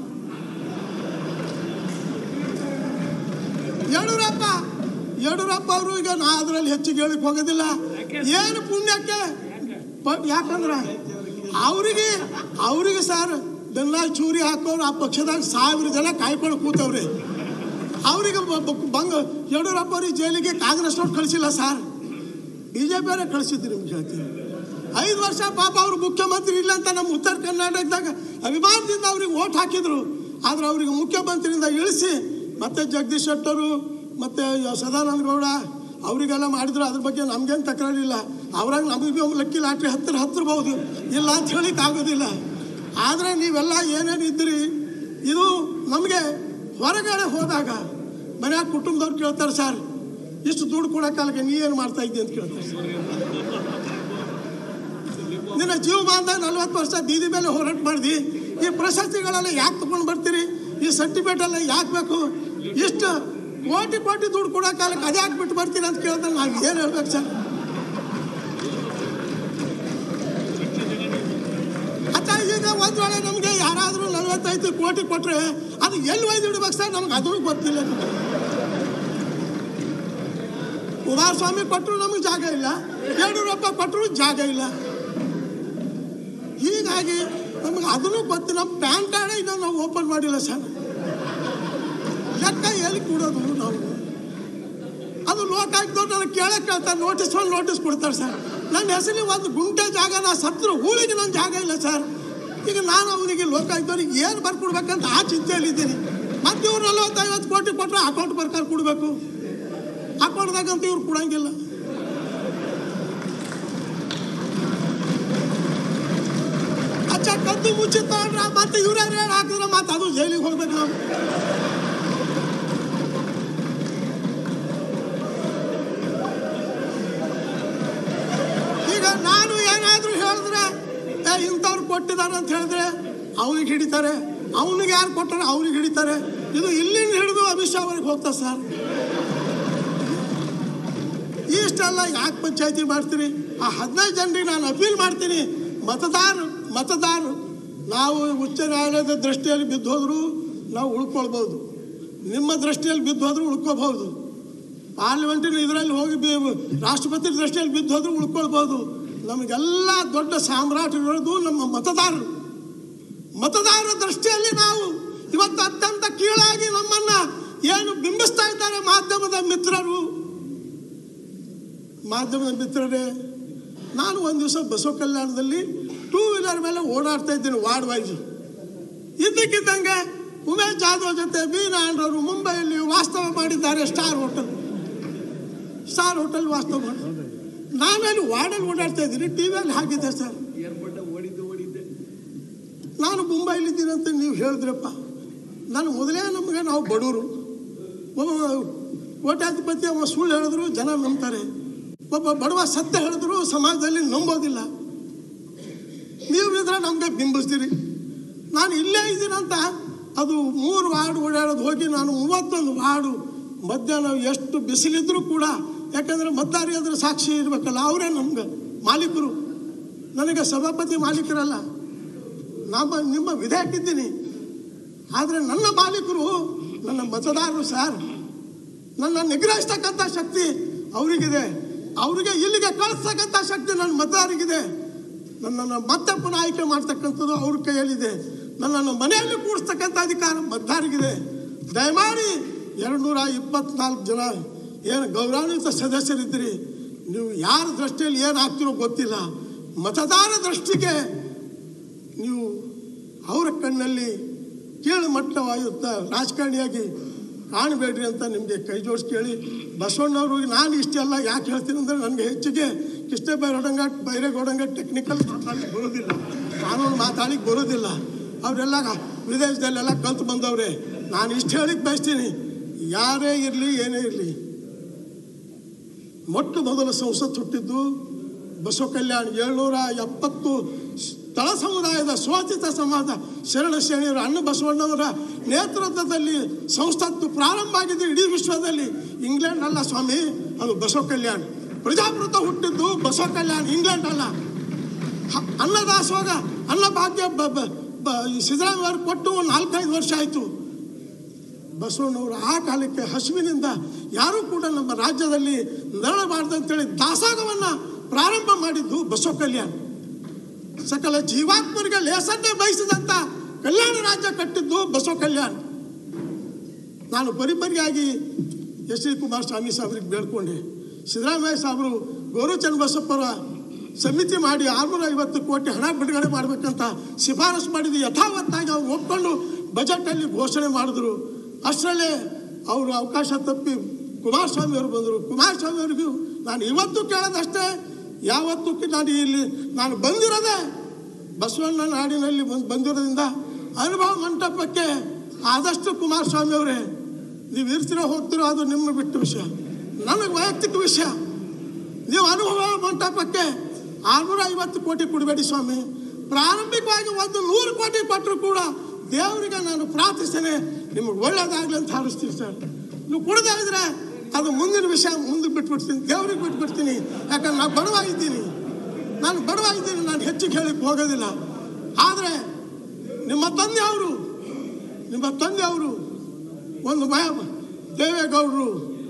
ಯಡಿಯೂರಪ್ಪ ಯಡಿಯೂರಪ್ಪ ಅವರು ಈಗ ನಾ ಅದರಲ್ಲಿ ಹೆಚ್ಚಿಗೆ ಹೇಳಿಕ್ ಹೋಗೋದಿಲ್ಲ ಏನು ಪುಣ್ಯಕ್ಕೆ ಪ- ಯಾಕಂದ್ರೆ ಅವರಿಗೆ ಅವರಿಗೆ ಸರ್ ಬೆಲ್ಲ ಚೂರಿ ಹಾಕೋರು ಆ ಪಕ್ಷದಾಗ ಸಾವಿರ ಜನ ಕಾಯ್ಕೊಂಡು ಕೂತವ್ರೆ ಅವರಿಗೆ ಬಂಗ ಯಡಿಯೂರಪ್ಪ ಅವ್ರಿಗೆ ಜೈಲಿಗೆ ಕಾಂಗ್ರೆಸ್ನವ್ರು ಕಳಿಸಿಲ್ಲ ಸರ್ ಬಿ ಜೆ ಪಿಯವರೇ ಕಳಿಸಿದ್ರು ನಿಮ್ಗೆ ಹೇಳ್ತೀನಿ ಐದು ವರ್ಷ ಪಾಪ ಅವರು ಮುಖ್ಯಮಂತ್ರಿ ಇಲ್ಲ ಅಂತ ನಮ್ಮ ಉತ್ತರ ಕರ್ನಾಟಕದಾಗ ಅಭಿಮಾನದಿಂದ ಅವ್ರಿಗೆ ಓಟ್ ಹಾಕಿದ್ರು ಆದ್ರೆ ಅವರಿಗೆ ಮುಖ್ಯಮಂತ್ರಿಯಿಂದ ಇಳಿಸಿ ಮತ್ತೆ ಜಗದೀಶ್ ಶೆಟ್ಟರು ಮತ್ತೆ ಸದಾನಂದ ಗೌಡ ಅವರಿಗೆಲ್ಲ ಮಾಡಿದ್ರು ಅದ್ರ ಬಗ್ಗೆ ನಮ್ಗೇನು ತಕರಾರಿಲ್ಲ ಅವ್ರಾಗ ನಮಗೆ ಒಂದು ಲಕ್ಕಿ ಲಾಟ್ರಿ ಹತ್ತಿರ ಹತ್ತಿರಬಹುದು ಇಲ್ಲ ಅಂತ ಹೇಳಿಕ್ಕೆ ಆಗೋದಿಲ್ಲ ಆದರೆ ನೀವೆಲ್ಲ ಏನೇನು ಇದ್ರಿ ಇದು ನಮಗೆ ಹೊರಗಡೆ ಹೋದಾಗ ಮನ್ಯಾಗ ಕುಟುಂಬದವ್ರು ಕೇಳ್ತಾರೆ ಸರ್ ಇಷ್ಟು ದುಡ್ಡು ಕೊಡೋಕ್ಕಾಲಕ್ಕೆ ನೀ ಏನು ಮಾಡ್ತಾ ಇದ್ದಿ ಅಂತ ಕೇಳ್ತಾರೆ ಸರ್ ನಿನ್ನ ಜೀವಮಾನದಾಗ ನಲ್ವತ್ತು ವರ್ಷ ಬೀದಿ ಮೇಲೆ ಹೋರಾಟ ಮಾಡಿದಿ ಈ ಪ್ರಶಸ್ತಿಗಳೆಲ್ಲ ಯಾಕೆ ತಗೊಂಡು ಬರ್ತೀರಿ ಈ ಸರ್ಟಿಫಿಕೇಟ್ ಎಲ್ಲ ಯಾಕೆ ಬೇಕು ಇಷ್ಟು ಕೋಟಿ ಕೋಟಿ ದುಡ್ಡು ಕೊಡೋ ಕಾಲಕ್ಕೆ ಅದೇ ಹಾಕ್ಬಿಟ್ಟು ಬರ್ತೀನಿ ಅಂತ ಕೇಳಿದ್ರೆ ನಾವು ಏನು ಹೇಳ್ಬೇಕು ಸರ್ ಅಚ್ಚ ಈಗ ಒಂದು ವೇಳೆ ನಮಗೆ ಯಾರಾದರೂ ನಲವತ್ತೈದು ಕೋಟಿ ಕೊಟ್ಟರೆ ಅದು ಎಲ್ಲಿ ಒಯ್ದು ಇಡ್ಬೇಕು ಸರ್ ನಮ್ಗೆ ಅದೂ ಗೊತ್ತಿಲ್ಲ ನಮ್ಗೆ. ಕುಮಾರಸ್ವಾಮಿ ಕೊಟ್ಟರು ನಮಗೆ ಜಾಗ ಇಲ್ಲ ಯಡಿಯೂರಪ್ಪ ಕೊಟ್ಟರು ಜಾಗ ಇಲ್ಲ ಹೀಗಾಗಿ ನಮಗೆ ಅದನ್ನು ಗೊತ್ತಿಲ್ಲ ನಮ್ಮ ಪ್ಯಾನ್ ಕಾರ್ಡೇ ಇನ್ನೂ ನಾವು ಓಪನ್ ಮಾಡಿಲ್ಲ ಸರ್ ಲೆಕ್ಕ ಎಲ್ಲಿ ಕೊಡೋದು ನಾವು ಅದು ಲೋಕಾಯುಕ್ತವ್ರು ನನಗೆ ಕೇಳಕ್ಕೆ ಕೇಳ್ತಾರೆ ನೋಟಿಸ್ ಒಂದು ನೋಟಿಸ್ ಕೊಡ್ತಾರೆ ಸರ್ ನನ್ನ ಹೆಸರಿಗೆ ಒಂದು ಗುಂಟೆ ಜಾಗ ನಾ ಸತ್ರು ಹೂಳಿಗೆ ನನ್ನ ಜಾಗ ಇಲ್ಲ ಸರ್ ಈಗ ನಾನು ಅವನಿಗೆ ಲೋಕಾಯುಕ್ತವ್ರಿಗೆ ಏನು ಬರ್ಕೊಡ್ಬೇಕಂತ ಆ ಚಿಂತೆಯಲ್ಲಿದ್ದೀನಿ ಮತ್ತೆ ಇವ್ರು ನಲವತ್ತೈವತ್ತು ಕೋಟಿ ಕೊಟ್ಟರೆ ಅಕೌಂಟ್ ಪ್ರಕಾರ ಕೊಡಬೇಕು ಅಕೌಂಟ್ದಾಗಂತ ಇವ್ರು ಕೊಡಂಗಿಲ್ಲ ಅಚ್ಚ ಕದ್ದು ಮುಚ್ಚಿ ತಗೊಂಡ್ರ ಮತ್ತೆ ಇವ್ರೇ ರೇಡ್ ಹಾಕಿದ್ರೆ ಮತ್ತೆ ಅದು ಜೈಲಿಗೆ ಹೋಗ್ಬೇಕು ನಾವು ಈಗ ನಾನು ಏನಾದರೂ ಹೇಳಿದ್ರೆ ಏ ಇಂಥವ್ರು ಕೊಟ್ಟಿದ್ದಾರೆ ಅಂತ ಹೇಳಿದ್ರೆ ಅವನಿಗೆ ಹಿಡಿತಾರೆ ಅವನಿಗೆ ಯಾರು ಕೊಟ್ಟಾರೆ ಅವ್ರಿಗೆ ಹಿಡಿತಾರೆ ಇದು ಇಲ್ಲಿಂದ ಹಿಡಿದು ಅಮಿತ್ ಶಾ ಅವ್ರಿಗೆ ಹೋಗ್ತಾರೆ ಸರ್ ಇಷ್ಟೆಲ್ಲ ಯಾಕೆ ಪಂಚಾಯತಿ ಮಾಡ್ತೀರಿ ಆ ಹದಿನೈದು ಜನರಿಗೆ ನಾನು ಅಪೀಲ್ ಮಾಡ್ತೀನಿ ಮತದಾರರು ಮತದಾರರು ನಾವು ಉಚ್ಚ ನ್ಯಾಯಾಲಯದ ದೃಷ್ಟಿಯಲ್ಲಿ ಬಿದ್ದು ಹೋದ್ರು ನಾವು ಉಳ್ಕೊಳ್ಬೋದು ನಿಮ್ಮ ದೃಷ್ಟಿಯಲ್ಲಿ ಬಿದ್ದು ಹೋದ್ರು ಉಳ್ಕೋಬಹುದು ಪಾರ್ಲಿಮೆಂಟಿನ ಇದರಲ್ಲಿ ಹೋಗಿ ಬಿ- ರಾಷ್ಟ್ರಪತಿ ದೃಷ್ಟಿಯಲ್ಲಿ ಬಿದ್ದು ಹೋದ್ರು ಉಳ್ಕೊಳ್ಬೋದು ನಮಗೆಲ್ಲ ದೊಡ್ಡ ಸಾಮ್ರಾಟ್ ಇರೋದು ನಮ್ಮ ಮತದಾರರು ಮತದಾರರ ದೃಷ್ಟಿಯಲ್ಲಿ ನಾವು ಇವತ್ತು ಅತ್ಯಂತ ಕೀಳಾಗಿ ನಮ್ಮನ್ನ ಏನು ಬಿಂಬಿಸ್ತಾ ಇದ್ದಾರೆ ಮಾಧ್ಯಮದ ಮಿತ್ರರು ಮಾಧ್ಯಮದ ಮಿತ್ರರೇ ನಾನು ಒಂದು ದಿವಸ ಬಸವ ಕಲ್ಯಾಣದಲ್ಲಿ ಟೂ ವೀಲರ್ ಮೇಲೆ ಓಡಾಡ್ತಾ ಇದ್ದೀನಿ ವಾರ್ಡ್ ವೈಸ್ ಇದ್ದಕ್ಕಿದ್ದಂಗೆ ಉಮೇಶ್ ಜಾಧವ್ ಜೊತೆ ಬಿ ನಾರಾಯಣರವರು ಮುಂಬೈಯಲ್ಲಿ ವಾಸ್ತವ ಮಾಡಿದ್ದಾರೆ ಸ್ಟಾರ್ ಹೋಟೆಲ್ ಸ್ಟಾರ್ ಹೋಟೆಲ್ ವಾಸ್ತವ ಮಾಡಿ ನಾನಲ್ಲಿ ವಾರ್ಡಲ್ಲಿ ಓಡಾಡ್ತಾ ಇದ್ದೀನಿ ಟಿ ವಿಯಲ್ಲಿ ಹಾಕಿದ್ದೆ ಸರ್ ನಾನು ಮುಂಬೈಲಿದ್ದೀನಿ ಅಂತ ನೀವು ಹೇಳಿದ್ರಪ್ಪ ನಾನು ಮೊದಲೇ ನಮಗೆ ನಾವು ಬಡವರು ಒಬ್ಬ ಕೋಟ್ಯಾಧಿಪತಿ ಅವ ಸುಳ್ಳು ಹೇಳಿದ್ರು ಜನ ನಂಬ್ತಾರೆ ಒಬ್ಬ ಬಡವ ಸತ್ಯ ಹೇಳಿದ್ರು ಸಮಾಜದಲ್ಲಿ ನಂಬೋದಿಲ್ಲ ನೀವು ಇದ್ರೆ ನಮಗೆ ಬಿಂಬಿಸ್ತೀರಿ ನಾನು ಇಲ್ಲೇ ಇದ್ದೀನಂತ ಅದು ಮೂರು ವಾರ್ಡ್ ಓಡಾಡೋದು ಹೋಗಿ ನಾನು ಮೂವತ್ತೊಂದು ವಾರ್ಡು ಮಧ್ಯಾಹ್ನ ಎಷ್ಟು ಬಿಸಿಲಿದ್ರೂ ಕೂಡ ಯಾಕಂದರೆ ಮತದಾರಿ ಅದ್ರ ಸಾಕ್ಷಿ ಇರಬೇಕಲ್ಲ ಅವರೇ ನಮ್ಗೆ ಮಾಲೀಕರು ನನಗೆ ಸಭಾಪತಿ ಮಾಲೀಕರಲ್ಲ ನಮ್ಮ ನಿಮ್ಮ ವಿಧೇಯಕ ಇದ್ದೀನಿ ಆದರೆ ನನ್ನ ಮಾಲೀಕರು ನನ್ನ ಮತದಾರರು ಸರ್ ನನ್ನ ನಿಗ್ರಹಿಸ್ತಕ್ಕಂಥ ಶಕ್ತಿ ಅವರಿಗಿದೆ ಅವರಿಗೆ ಇಲ್ಲಿಗೆ ಕಳಿಸ್ತಕ್ಕಂಥ ಶಕ್ತಿ ನನ್ನ ಮತದಾರರಿಗಿದೆ ನನ್ನನ್ನು ಮತ್ತೆ ಪುನಃ ಆಯ್ಕೆ ಮಾಡ್ತಕ್ಕಂಥದ್ದು ಅವ್ರ ಕೈಯಲ್ಲಿದೆ ನನ್ನನ್ನು ಮನೆಯಲ್ಲಿ ಕೂಡಿಸ್ತಕ್ಕಂಥ ಅಧಿಕಾರ ಮತದಾರರಿಗಿದೆ ದಯಮಾಡಿ ಎರಡು ನೂರ ಇಪ್ಪತ್ನಾಲ್ಕು ಜನ ಏನು ಗೌರವಾನ್ವಿತ ಸದಸ್ಯರಿದ್ದೀರಿ ನೀವು ಯಾರ ದೃಷ್ಟಿಯಲ್ಲಿ ಏನು ಆಗ್ತಿರೋ ಗೊತ್ತಿಲ್ಲ ಮತದಾರ ದೃಷ್ಟಿಗೆ ನೀವು ಅವರ ಕಣ್ಣಲ್ಲಿ ಕೀಳು ಮಟ್ಟವಾಯುತ್ತ ರಾಜಕಾರಣಿಯಾಗಿ ಕಾಣಬೇಡ್ರಿ ಅಂತ ನಿಮಗೆ ಕೈ ಜೋಡಿಸಿ ಕೇಳಿ ಬಸವಣ್ಣವ್ರಿಗೆ ನಾನು ಇಷ್ಟೆಲ್ಲ ಯಾಕೆ ಹೇಳ್ತೀನಿ ಅಂದರೆ ನನಗೆ ಹೆಚ್ಚಿಗೆ ಕೃಷ್ಣ ಬೈರಗೌಡಂಗ ಬೈರೇಗೌಡಂಗ ಟೆಕ್ನಿಕಲ್ ಮಾತಾಡಲಿಕ್ಕೆ ಬರೋದಿಲ್ಲ ಕಾನೂನು ಮಾತಾಡಲಿಕ್ಕೆ ಬರೋದಿಲ್ಲ ಅವರೆಲ್ಲ ವಿದೇಶದಲ್ಲೆಲ್ಲ ಕಲ್ತು ಬಂದವ್ರೆ ನಾನು ಇಷ್ಟು ಹೇಳಿಕ್ಕೆ ಬಯಸ್ತೀನಿ ಯಾರೇ ಇರಲಿ ಏನೇ ಇರಲಿ ಮೊಟ್ಟ ಮೊದಲ ಸಂಸತ್ ಹುಟ್ಟಿದ್ದು ಬಸವ ಕಲ್ಯಾಣ ಏಳ್ನೂರ ಎಪ್ಪತ್ತು ತಳ ಸಮುದಾಯದ ಶೋಚಿತ ಸಮಾಜ ಶರಣ ಶ್ರೇಣಿಯರು ಅಣ್ಣ ಬಸವಣ್ಣವರ ನೇತೃತ್ವದಲ್ಲಿ ಸಂಸತ್ತು ಪ್ರಾರಂಭ ಆಗಿದೆ ಇಡೀ ವಿಶ್ವದಲ್ಲಿ ಇಂಗ್ಲೆಂಡ್ ಅಲ್ಲ ಸ್ವಾಮಿ ಅದು ಬಸವ ಕಲ್ಯಾಣ ಪ್ರಜಾಪ್ರಭುತ್ವ ಹುಟ್ಟಿದ್ದು ಬಸವ ಕಲ್ಯಾಣ ಇಂಗ್ಲೆಂಡ್ ಅಲ್ಲ ಹ- ಅನ್ನದಾಸೋಗ ಅನ್ನ ಭಾಗ್ಯ ಬ ಬ- ಬ- ಈ ಸಿದ್ದರಾಮಯ್ಯ ಕೊಟ್ಟು ಒಂದು ನಾಲ್ಕೈದು ವರ್ಷ ಆಯಿತು ಬಸವಣ್ಣವರು ಆ ಕಾಲಕ್ಕೆ ಹಸುವಿನಿಂದ ಯಾರೂ ಕೂಡ ನಮ್ಮ ರಾಜ್ಯದಲ್ಲಿ ನರಳಬಾರ್ದು ಅಂತೇಳಿ ದಾಸೋಗವನ್ನು ಪ್ರಾರಂಭ ಮಾಡಿದ್ದು ಬಸವ ಕಲ್ಯಾಣ ಸಕಲ ಜೀವಾತ್ಮರಿಗೆ ಲೇಸನ್ನೇ ಬಯಸಿದಂಥ ಕಲ್ಯಾಣ ರಾಜ್ಯ ಕಟ್ಟಿದ್ದು ಬಸವ ಕಲ್ಯಾಣ ನಾನು ಪರಿಪರಿಯಾಗಿ ಎಸ್ ಡಿ ಕುಮಾರಸ್ವಾಮಿ ಸಾಹೇಬ್ರಿಗೆ ಬೇಡ್ಕೊಂಡೆ ಸಿದ್ದರಾಮಯ್ಯ ಸಾಹೇಬರು ಗೌರವ ಚನ್ನಬಸಪ್ಪರ ಸಮಿತಿ ಮಾಡಿ ಆರುನೂರ ಐವತ್ತು ಕೋಟಿ ಹಣ ಬಿಡುಗಡೆ ಮಾಡಬೇಕಂತ ಶಿಫಾರಸು ಮಾಡಿದ್ದು ಯಥಾವತ್ತಾಗಿ ಅವ್ರು ಒಪ್ಕೊಂಡು ಬಜೆಟಲ್ಲಿ ಘೋಷಣೆ ಮಾಡಿದ್ರು ಅಷ್ಟರಲ್ಲೇ ಅವರು ಅವಕಾಶ ತಪ್ಪಿ ಕುಮಾರಸ್ವಾಮಿ ಅವರು ಬಂದರು ಕುಮಾರಸ್ವಾಮಿ ಅವರಿಗೂ ನಾನು ಇವತ್ತು ಕೇಳೋದಷ್ಟೇ ಯಾವತ್ತೂ ಕಿ- ನಾನು ಇಲ್ಲಿ ನಾನು ಬಂದಿರೋದೇ ಬಸವಣ್ಣ ನಾಡಿನಲ್ಲಿ ಬಂದು ಬಂದಿರೋದ್ರಿಂದ ಅನುಭವ ಮಂಟಪಕ್ಕೆ ಆದಷ್ಟು ಕುಮಾರಸ್ವಾಮಿ ಅವರೇ ನೀವು ಇರ್ತೀರೋ ಹೋಗ್ತಿರೋ ಅದು ನಿಮ್ಮ ಬಿಟ್ಟು ವಿಷಯ ನನಗೆ ವೈಯಕ್ತಿಕ ವಿಷಯ ನೀವು ಅನುಭವ ಮಂಟಪಕ್ಕೆ ಆರುನೂರ ಐವತ್ತು ಕೋಟಿ ಕೊಡಬೇಡಿ ಸ್ವಾಮಿ ಪ್ರಾರಂಭಿಕವಾಗಿ ಒಂದು ನೂರು ಕೋಟಿ ಕೊಟ್ಟರು ಕೂಡ ದೇವರಿಗೆ ನಾನು ಪ್ರಾರ್ಥಿಸ್ತೇನೆ ನಿಮಗೆ ಒಳ್ಳೇದಾಗಲಿ ಅಂತ ಹಾರಿಸ್ತೀನಿ ಸರ್ ನೀವು ಕುಡ್ದಾಗಿದ್ರೆ ಅದು ಮುಂದಿನ ವಿಷಯ ಮುಂದಕ್ಕೆ ಬಿಟ್ಬಿಡ್ತೀನಿ ದೇವ್ರಿಗೆ ಬಿಟ್ಬಿಡ್ತೀನಿ ಯಾಕಂದ್ರೆ ನಾನು ಬಡವಾಗಿದ್ದೀನಿ ನಾನು ಬಡವಾಗಿದ್ದೀನಿ ನಾನು ಹೆಚ್ಚಿಗೆ ಹೇಳಿಕ್ಕೆ ಹೋಗೋದಿಲ್ಲ ಆದರೆ ನಿಮ್ಮ ತಂದೆ ಅವರು ನಿಮ್ಮ ತಂದೆ ಅವರು ಒಂದು ಮಯ ದೇವೇಗೌಡರು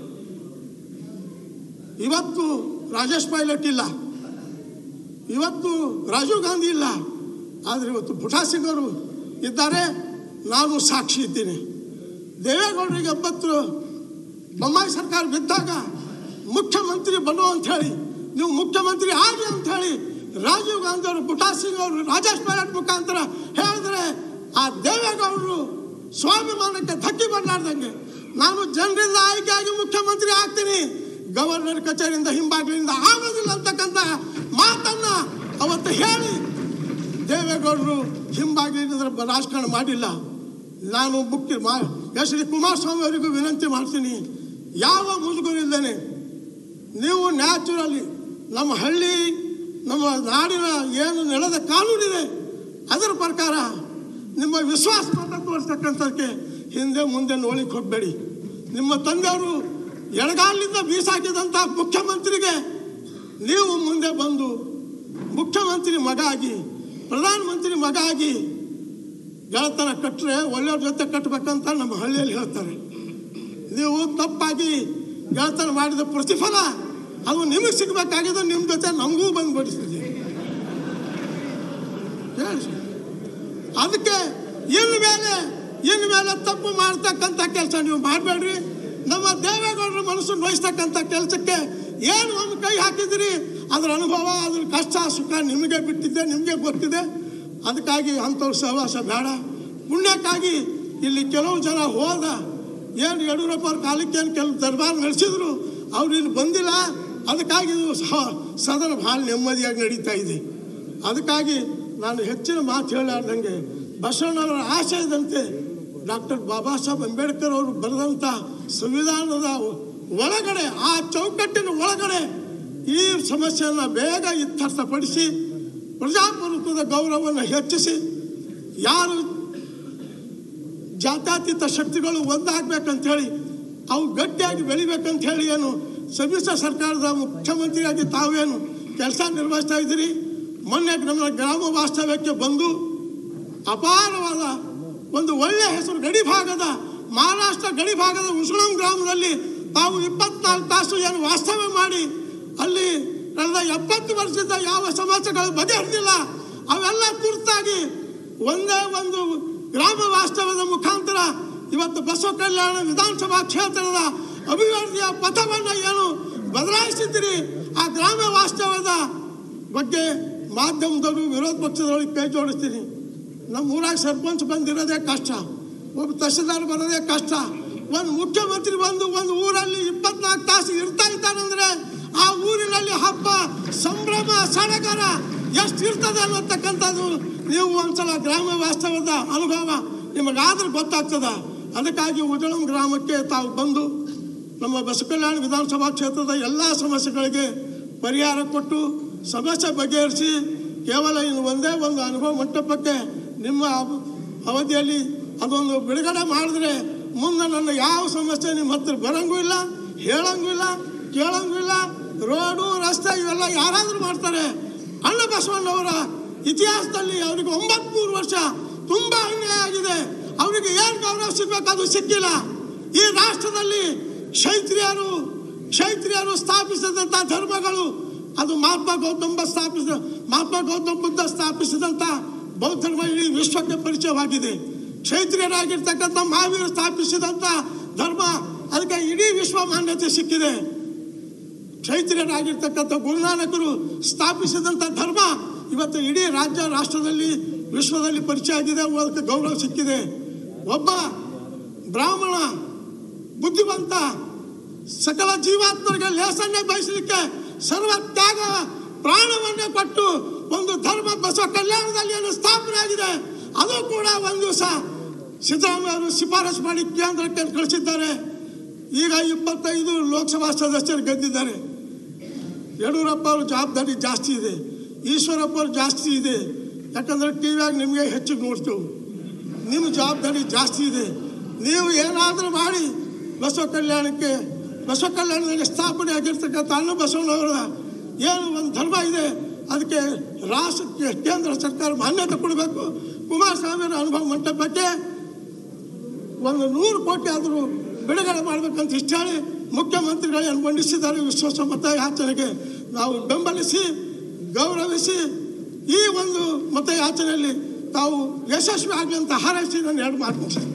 ಇವತ್ತು ರಾಜೇಶ್ ಪೈಲಟ್ ಇಲ್ಲ ಇವತ್ತು ರಾಜೀವ್ ಗಾಂಧಿ ಇಲ್ಲ ಆದರೆ ಇವತ್ತು ಪುಟಾ ಸಿಂಗ್ ಅವರು ಇದ್ದಾರೆ ನಾನು ಸಾಕ್ಷಿ ಇದ್ದೀನಿ ದೇವೇಗೌಡರಿಗೆ ಎಂಬತ್ತು ಬೊಮ್ಮಾಯಿ ಸರ್ಕಾರ ಬಿದ್ದಾಗ ಮುಖ್ಯಮಂತ್ರಿ ಬನ್ನು ಅಂತ ಹೇಳಿ ನೀವು ಮುಖ್ಯಮಂತ್ರಿ ಆಗಿ ಅಂತ ಹೇಳಿ ರಾಜೀವ್ ಗಾಂಧಿ ಅವರು ಪುಟಾ ಸಿಂಗ್ ಅವರು ರಾಜೇಶ್ ಪೈಲಟ್ ಮುಖಾಂತರ ಹೇಳಿದ್ರೆ ಆ ದೇವೇಗೌಡರು ಸ್ವಾಭಿಮಾನಕ್ಕೆ ಧಕ್ಕಿ ಬರಲಾರ್ದಂಗೆ ನಾನು ಜನರಿಂದ ಆಯ್ಕೆಯಾಗಿ ಮುಖ್ಯಮಂತ್ರಿ ಆಗ್ತೀನಿ ಗವರ್ನರ್ ಕಚೇರಿಯಿಂದ ಹಿಂಬಾಗಿಲಿಂದ ಆಗೋದಿಲ್ಲ ಅಂತಕ್ಕಂಥ ಮಾತನ್ನ ಅವತ್ತು ಹೇಳಿ ದೇವೇಗೌಡರು ಹಿಂಬಾಗಿಲಿಂದ ರಾಜಕಾರಣ ಮಾಡಿಲ್ಲ ನಾನು ಮುಖ್ಯ ಮಾ ಎಸ್ ಡಿ ಕುಮಾರಸ್ವಾಮಿ ಅವರಿಗೂ ವಿನಂತಿ ಮಾಡ್ತೀನಿ ಯಾವ ಮುಜುಗರಿಲ್ಲದೇನೆ ನೀವು ನ್ಯಾಚುರಲಿ ನಮ್ಮ ಹಳ್ಳಿ ನಮ್ಮ ನಾಡಿನ ಏನು ನೆಲದ ಕಾನೂನಿದೆ ಅದರ ಪ್ರಕಾರ ನಿಮ್ಮ ವಿಶ್ವಾಸ ಮತ ತೋರಿಸ್ತಕ್ಕಂಥದ್ದಕ್ಕೆ ಹಿಂದೆ ಮುಂದೆ ನೋಡ್ಲಿಕ್ಕೆ ಹೋಗಬೇಡಿ ನಿಮ್ಮ ತಂದೆಯವರು ಎಡಗಾಲಿಂದ ಬೀಸಾಕಿದಂಥ ಮುಖ್ಯಮಂತ್ರಿಗೆ ನೀವು ಮುಂದೆ ಬಂದು ಮುಖ್ಯಮಂತ್ರಿ ಮಗ ಆಗಿ ಪ್ರಧಾನಮಂತ್ರಿ ಮಗ ಆಗಿ ಗೆಳತನ ಕಟ್ಟರೆ ಒಳ್ಳೆಯವ್ರ ಜೊತೆ ಕಟ್ಟಬೇಕಂತ ನಮ್ಮ ಹಳ್ಳಿಯಲ್ಲಿ ಹೇಳ್ತಾರೆ ನೀವು ತಪ್ಪಾಗಿ ಗೆಳತನ ಮಾಡಿದ ಪ್ರತಿಫಲ ಅದು ನಿಮಗೆ ಸಿಗಬೇಕಾಗಿದ್ದು ನಿಮ್ಮ ಜೊತೆ ನಮಗೂ ಬಂದು ಬಡಿಸ್ತಿದೆ ಹೇಳಿ ಅದಕ್ಕೆ ಇನ್ನು ಮೇಲೆ ಇನ್ನು ಮೇಲೆ ತಪ್ಪು ಮಾಡ್ತಕ್ಕಂಥ ಕೆಲಸ ನೀವು ಮಾಡಬೇಡ್ರಿ ನಮ್ಮ ದೇವೇಗೌಡರ ಮನಸ್ಸು ನೋಯಿಸ್ತಕ್ಕಂಥ ಕೆಲಸಕ್ಕೆ ಏನು ಒಂದು ಕೈ ಹಾಕಿದಿರಿ ಅದರ ಅನುಭವ ಅದ್ರ ಕಷ್ಟ ಸುಖ ನಿಮಗೆ ಬಿಟ್ಟಿದ್ದೆ ನಿಮಗೆ ಗೊತ್ತಿದೆ ಅದಕ್ಕಾಗಿ ಅಂಥವ್ರ ಸಹವಾಸ ಬೇಡ ಪುಣ್ಯಕ್ಕಾಗಿ ಇಲ್ಲಿ ಕೆಲವು ಜನ ಹೋದ ಏನು ಯಡಿಯೂರಪ್ಪ ಅವ್ರ ಕಾಲಕ್ಕೆ ಏನು ಕೆಲವು ದರ್ಬಾರ್ ನಡೆಸಿದ್ರು ಅವ್ರು ಇಲ್ಲಿ ಬಂದಿಲ್ಲ ಅದಕ್ಕಾಗಿ ಇದು ಸ- ಸದನ ಭಾಳ ನೆಮ್ಮದಿಯಾಗಿ ನಡೀತಾ ಇದೆ ಅದಕ್ಕಾಗಿ ನಾನು ಹೆಚ್ಚಿನ ಮಾತು ಹೇಳಾರ್ದಂಗೆ ಬಸವಣ್ಣವರ ಆಶಯದಂತೆ ಡಾಕ್ಟರ್ ಬಾಬಾ ಸಾಹೇಬ್ ಅಂಬೇಡ್ಕರ್ ಅವರು ಬರೆದಂಥ ಸಂವಿಧಾನದ ಒಳಗಡೆ ಆ ಚೌಕಟ್ಟಿನ ಒಳಗಡೆ ಈ ಸಮಸ್ಯೆಯನ್ನು ಬೇಗ ಇತ್ಯರ್ಥಪಡಿಸಿ ಪ್ರಜಾಪ್ರಭುತ್ವದ ಗೌರವವನ್ನು ಹೆಚ್ಚಿಸಿ ಯಾರು ಜಾತ್ಯತೀತ ಶಕ್ತಿಗಳು ಒಂದಾಗಬೇಕಂತ ಹೇಳಿ ಅವು ಗಟ್ಟಿಯಾಗಿ ಬೆಳಿಬೇಕಂತ ಹೇಳಿ ಏನು ಸಮ್ಮಿಶ್ರ ಸರ್ಕಾರದ ಮುಖ್ಯಮಂತ್ರಿಯಾಗಿ ತಾವೇನು ಕೆಲಸ ನಿರ್ವಹಿಸ್ತಾ ಇದ್ದೀರಿ ಮೊನ್ನೆ ನಮ್ಮ ಗ್ರಾಮ ವಾಸ್ತವ್ಯಕ್ಕೆ ಬಂದು ಅಪಾರವಾದ ಒಂದು ಒಳ್ಳೆಯ ಹೆಸರು ಗಡಿ ಭಾಗದ ಮಹಾರಾಷ್ಟ್ರ ಗಡಿ ಭಾಗದ ಉಸ್ಳಂ ಗ್ರಾಮದಲ್ಲಿ ತಾವು ಇಪ್ಪತ್ನಾಲ್ಕು ತಾಸು ಏನು ವಾಸ್ತವ್ಯ ಮಾಡಿ ಅಲ್ಲಿ ಕಳೆದ ಎಪ್ಪತ್ತು ವರ್ಷದ ಯಾವ ಸಮಸ್ಯೆಗಳು ಬಗೆಹರಿದಿಲ್ಲ ಅವೆಲ್ಲ ತುರ್ತಾಗಿ ಒಂದೇ ಒಂದು ಗ್ರಾಮ ವಾಸ್ತವ್ಯದ ಮುಖಾಂತರ ಇವತ್ತು ಬಸವ ಕಲ್ಯಾಣ ವಿಧಾನಸಭಾ ಕ್ಷೇತ್ರದ ಅಭಿವೃದ್ಧಿಯ ಪಥವನ್ನು ಏನು ಬದಲಾಯಿಸಿದ್ದೀರಿ ಆ ಗ್ರಾಮ ವಾಸ್ತವ್ಯದ ಬಗ್ಗೆ ಮಾಧ್ಯಮದವರು ವಿರೋಧ ಪಕ್ಷದವರಿಗೆ ಕೈ ಜೋಡಿಸ್ತೀನಿ ನಮ್ಮ ಊರಾಗ ಸರ್ಪಂಚ್ ಬಂದಿರೋದೇ ಕಷ್ಟ ಒಬ್ಬ ತಹಸೀಲ್ದಾರ್ ಬರೋದೇ ಕಷ್ಟ ಒಂದು ಮುಖ್ಯಮಂತ್ರಿ ಬಂದು ಒಂದು ಊರಲ್ಲಿ ಇಪ್ಪತ್ನಾಲ್ಕು ತಾಸು ಇರ್ತಾ ಇದ್ದಾನಂದ್ರೆ ಆ ಊರಿನಲ್ಲಿ ಹಬ್ಬ ಸಂಭ್ರಮ ಸಡಗರ ಎಷ್ಟು ಇರ್ತದೆ ಅನ್ನತಕ್ಕಂಥದ್ದು ನೀವು ಒಂದ್ಸಲ ಗ್ರಾಮ ವಾಸ್ತವದ ಅನುಭವ ನಿಮಗಾದ್ರೆ ಗೊತ್ತಾಗ್ತದ ಅದಕ್ಕಾಗಿ ಉಜಳಂ ಗ್ರಾಮಕ್ಕೆ ತಾವು ಬಂದು ನಮ್ಮ ಬಸವಕಲ್ಯಾಣ ವಿಧಾನಸಭಾ ಕ್ಷೇತ್ರದ ಎಲ್ಲ ಸಮಸ್ಯೆಗಳಿಗೆ ಪರಿಹಾರ ಕೊಟ್ಟು ಸಮಸ್ಯೆ ಬಗೆಹರಿಸಿ ಕೇವಲ ಇನ್ನು ಒಂದೇ ಒಂದು ಅನುಭವ ಮಂಟಪಕ್ಕೆ ನಿಮ್ಮ ಅವ- ಅವಧಿಯಲ್ಲಿ ಅದೊಂದು ಬಿಡುಗಡೆ ಮಾಡಿದ್ರೆ ಮುಂದೆ ನನ್ನ ಯಾವ ಸಮಸ್ಯೆ ನಿಮ್ಮ ಹತ್ರ ಬರಂಗೂ ಇಲ್ಲ ಹೇಳಂಗೂ ಇಲ್ಲ ಕೇಳಂಗೂ ಇಲ್ಲ ರೋಡು ರಸ್ತೆ ಇವೆಲ್ಲ ಯಾರಾದರೂ ಮಾಡ್ತಾರೆ ಅಣ್ಣ ಬಸವಣ್ಣವರ ಇತಿಹಾಸದಲ್ಲಿ ಅವರಿಗೆ ಒಂಬತ್ಮೂರು ವರ್ಷ ತುಂಬಾ ಅನ್ಯಾಯ ಆಗಿದೆ ಅವರಿಗೆ ಏನು ಗೌರವ ಸಿಗ್ಬೇಕು ಅದು ಸಿಕ್ಕಿಲ್ಲ ಈ ರಾಷ್ಟ್ರದಲ್ಲಿ ಕ್ಷೈತ್ರಿಯರು ಕ್ಷೈತ್ರಿಯರು ಸ್ಥಾಪಿಸಿದಂಥ ಧರ್ಮಗಳು ಅದು ಮಹಾತ್ಮ ಗೌತಮ ಸ್ಥಾಪಿಸಿದ ಮಹಾತ್ಮ ಗೌತಮ ಬುದ್ಧ ಸ್ಥಾಪಿಸಿದಂಥ ಬೌದ್ಧ ಧರ್ಮ ಇಡೀ ವಿಶ್ವಕ್ಕೆ ಪರಿಚಯವಾಗಿದೆ ಕ್ಷೈತ್ರಿಯರಾಗಿರ್ತಕ್ಕಂಥ ಮಹಾವೀರ ಸ್ಥಾಪಿಸಿದಂಥ ಧರ್ಮ ಅದಕ್ಕೆ ಇಡೀ ವಿಶ್ವ ಮಾನ್ಯತೆ ಸಿಕ್ಕಿದೆ ಕ್ಷೈತ್ರಿಯರಾಗಿರ್ತಕ್ಕಂಥ ಗುರುನಾನಕರು ಸ್ಥಾಪಿಸಿದಂಥ ಧರ್ಮ ಇವತ್ತು ಇಡೀ ರಾಜ್ಯ ರಾಷ್ಟ್ರದಲ್ಲಿ ವಿಶ್ವದಲ್ಲಿ ಪರಿಚಯ ಆಗಿದೆ ಅದಕ್ಕೆ ಗೌರವ ಸಿಕ್ಕಿದೆ ಒಬ್ಬ ಬ್ರಾಹ್ಮಣ ಬುದ್ಧಿವಂತ ಸಕಲ ಜೀವಾತ್ಮರಿಗೆ ಲೇಸನ್ನೇ ಬಯಸಲಿಕ್ಕೆ ಸರ್ವ ತ್ಯಾಗ ಪ್ರಾಣವನ್ನೇ ಕೊಟ್ಟು ಒಂದು ಧರ್ಮ ಬಸವ ಕಲ್ಯಾಣದಲ್ಲಿ ಏನು ಸ್ಥಾಪನೆ ಆಗಿದೆ ಅದು ಕೂಡ ಒಂದು ದಿವಸ ಸಿದ್ದರಾಮಯ್ಯ ಅವರು ಶಿಫಾರಸು ಮಾಡಿ ಕೇಂದ್ರಕ್ಕೆ ಕಳಿಸಿದ್ದಾರೆ ಈಗ ಇಪ್ಪತ್ತೈದು ಲೋಕಸಭಾ ಸದಸ್ಯರು ಗೆದ್ದಿದ್ದಾರೆ ಯಡಿಯೂರಪ್ಪ ಅವ್ರ ಜವಾಬ್ದಾರಿ ಜಾಸ್ತಿ ಇದೆ ಈಶ್ವರಪ್ಪ ಅವ್ರು ಜಾಸ್ತಿ ಇದೆ ಯಾಕಂದ್ರೆ ಟಿ ವಿಯಾಗ ನಿಮಗೆ ಹೆಚ್ಚು ನೋಡ್ತೇವೆ ನಿಮ್ಮ ಜವಾಬ್ದಾರಿ ಜಾಸ್ತಿ ಇದೆ ನೀವು ಏನಾದರೂ ಮಾಡಿ ಬಸವ ಕಲ್ಯಾಣಕ್ಕೆ ಬಸವ ಕಲ್ಯಾಣದಲ್ಲಿ ಸ್ಥಾಪನೆ ಆಗಿರ್ತಕ್ಕಂಥ ಅನ್ನ ಬಸವನವರ ಏನು ಒಂದು ಧರ್ಮ ಇದೆ ಅದಕ್ಕೆ ರಾಷ್ಟ್ರಕ್ಕೆ ಕೇಂದ್ರ ಸರ್ಕಾರ ಮಾನ್ಯತೆ ಕೊಡಬೇಕು ಕುಮಾರಸ್ವಾಮಿಯವರ ಅನುಭವ ಮಂಟಪಕ್ಕೆ ಒಂದು ನೂರು ಕೋಟಿ ಆದರೂ ಬಿಡುಗಡೆ ಮಾಡಬೇಕಂತ ಇಷ್ಟ ಹೇಳಿ ಮುಖ್ಯಮಂತ್ರಿಗಳೇನು ಮಂಡಿಸಿದ್ದಾರೆ ವಿಶ್ವಾಸ ಮತ ಯಾಚನೆಗೆ ನಾವು ಬೆಂಬಲಿಸಿ ಗೌರವಿಸಿ ಈ ಒಂದು ಮತ ಯಾಚನೆಯಲ್ಲಿ ತಾವು ಯಶಸ್ವಿ ಆಗಲಿ ಅಂತ ಹಾರೈಸಿ ನಾನು ಎರಡು ಮಾತು ಮುಗಿಸ್ತೀನಿ